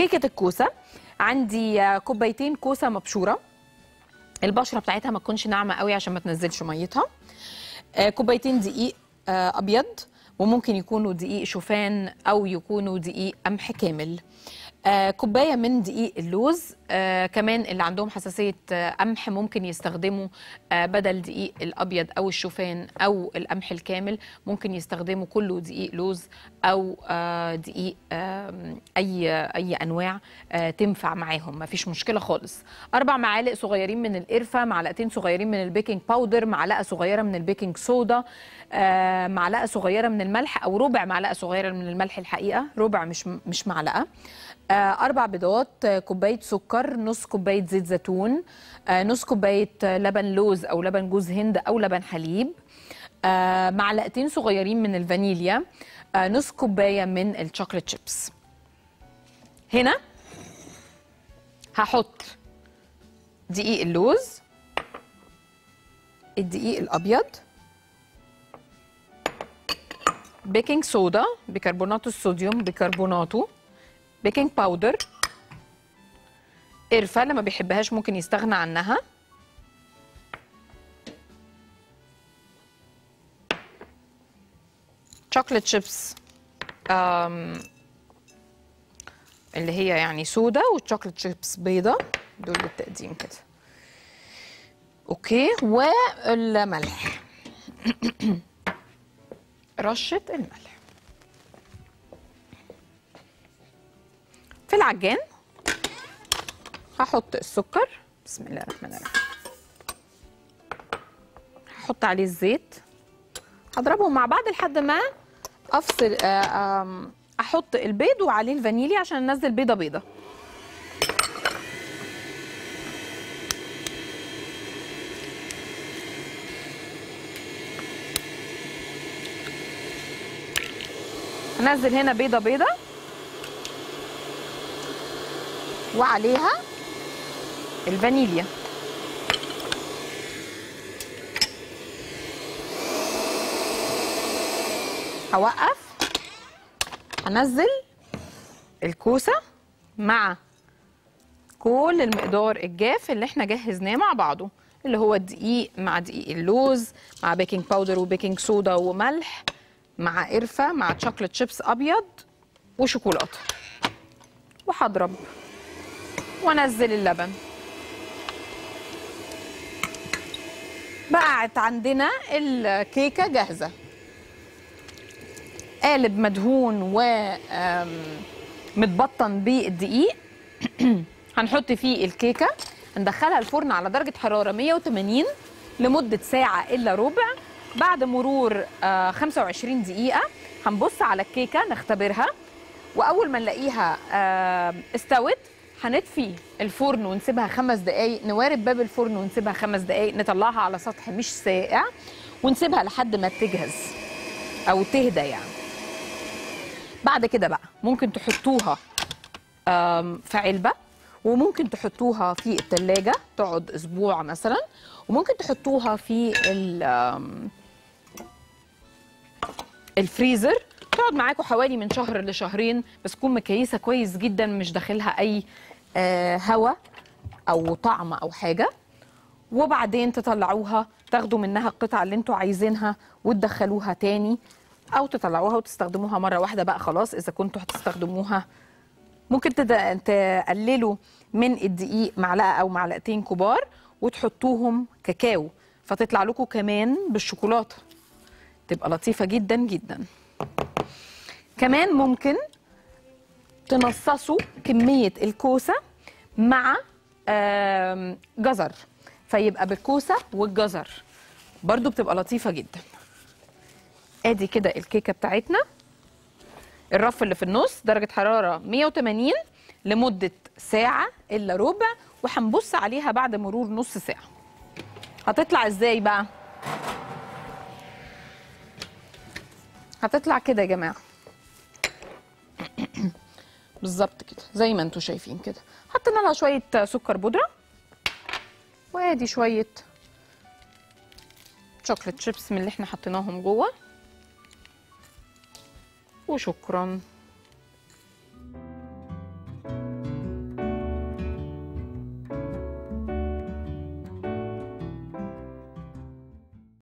كيكه الكوسه عندي آه، كوبايتين كوسه مبشوره البشره بتاعتها ما تكونش ناعمه قوي عشان ما تنزلش ميتها آه، كوبايتين دقيق آه، ابيض وممكن يكونوا دقيق شوفان او يكونوا دقيق قمح كامل آه، كوبايه من دقيق اللوز آه، كمان اللي عندهم حساسيه آه، قمح ممكن يستخدموا آه، بدل دقيق الابيض او الشوفان او القمح الكامل ممكن يستخدموا كله دقيق لوز او آه، دقيق آم، اي اي انواع آه، تنفع معاهم مفيش مشكله خالص اربع معالق صغيرين من القرفه معلقتين صغيرين من البيكنج باودر معلقه صغيره من البيكنج صودا آه، معلقه صغيره من الملح او ربع معلقه صغيره من الملح الحقيقه ربع مش مش معلقه آه، أربع بيضات آه، كوباية سكر نص كوباية زيت زيتون آه، نص كوباية آه، لبن لوز أو لبن جوز هند أو لبن حليب آه، معلقتين صغيرين من الفانيليا آه، نص كوباية من الشوكليت شيبس هنا هحط دقيق اللوز الدقيق الأبيض بيكنج صودا بيكربونات الصوديوم بيكربوناته بيكنج باودر قرفة اللي ما بيحبهاش ممكن يستغنى عنها شوكليت شيبس آم، اللي هي يعني سودا والشوكليت شيبس بيضة دول للتقديم كده اوكي والملح رشة الملح في العجان هحط السكر بسم الله الرحمن الرحيم هحط عليه الزيت هضربهم مع بعض لحد ما افصل آه، آم، احط البيض وعليه الفانيليا عشان انزل بيضه بيضه هنزل هنا بيضه بيضه وعليها الفانيليا هوقف هنزل الكوسة مع كل المقدار الجاف اللي احنا جهزناه مع بعضه اللي هو الدقيق مع دقيق اللوز مع بيكنج باودر وبيكنج صودا وملح مع قرفة مع شوكليت شيبس أبيض وشوكولاتة وهضرب وانزل اللبن بقت عندنا الكيكه جاهزه قالب مدهون و آم، متبطن بالدقيق هنحط فيه الكيكه ندخلها الفرن على درجه حراره 180 لمده ساعه الا ربع بعد مرور آه، 25 دقيقه هنبص على الكيكه نختبرها واول ما نلاقيها آه، استوت هنطفي الفرن ونسيبها خمس دقايق نوارد باب الفرن ونسيبها خمس دقايق نطلعها على سطح مش ساقع ونسيبها لحد ما تجهز او تهدى يعني بعد كده بقى ممكن تحطوها آم، في علبه وممكن تحطوها في التلاجة تقعد اسبوع مثلا وممكن تحطوها في ال- آم، الفريزر تقعد معاكم حوالي من شهر لشهرين بس تكون مكيسه كويس جدا مش داخلها اي آه هواء او طعم او حاجه وبعدين تطلعوها تاخدوا منها القطع اللي انتوا عايزينها وتدخلوها تاني او تطلعوها وتستخدموها مره واحده بقى خلاص اذا كنتوا هتستخدموها ممكن تد- تقللوا من الدقيق معلقه او معلقتين كبار وتحطوهم كاكاو فتطلع لكم كمان بالشوكولاته تبقى لطيفه جدا جدا كمان ممكن تنصصوا كميه الكوسه مع آم، جزر فيبقى بالكوسه والجزر برضو بتبقى لطيفه جدا ادي كده الكيكه بتاعتنا الرف اللي في النص درجه حراره 180 لمده ساعه الا ربع وهنبص عليها بعد مرور نص ساعه هتطلع ازاي بقى هتطلع كده يا جماعه بالظبط كده زي ما انتم شايفين كده حطينا لها شويه سكر بودره وادي شويه شوكليت شيبس من اللي احنا حطيناهم جوه وشكرا